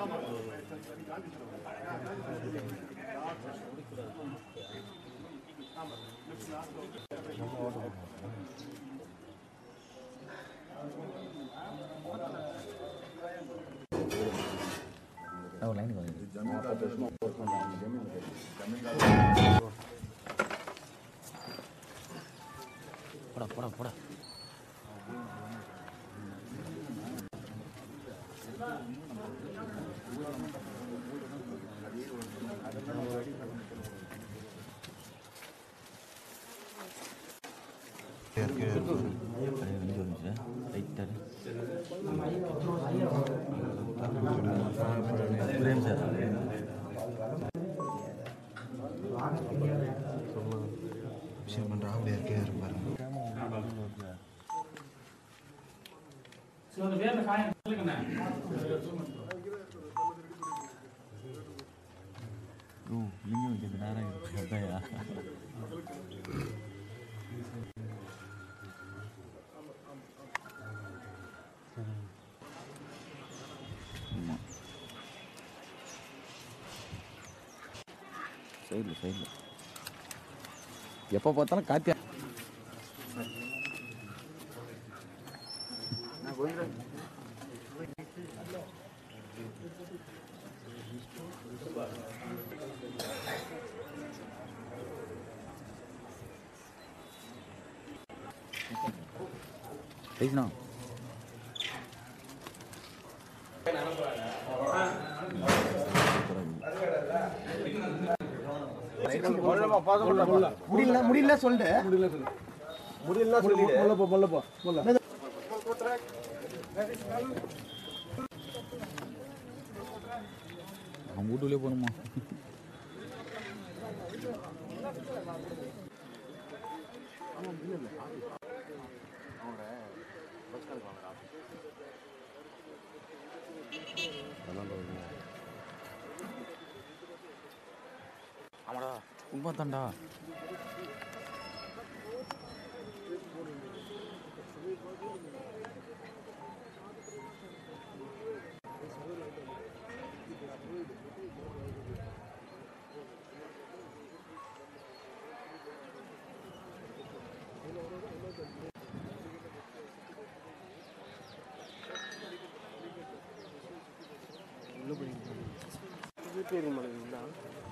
ஒரு லைனுக்கு வந்து போடா போடா போடா பிரேம் சார் விஷயம் பண்ணுற ஆம்பளையா இருக்கே இருப்பாரு ஓ லிங்கம் வைக்கிறது நேரம் இருக்கு அதையா சைடில் சைடில் எப்போ பார்த்தாலும் காத்தியா பேசினா முடியல முடியல சொல்லிட்டு முடியல சொல்லிட்டு அவன் வீட்டுக்குள்ளே போகணுமா ஆமாடா உண்மைத்தான்டா பெரிய மலை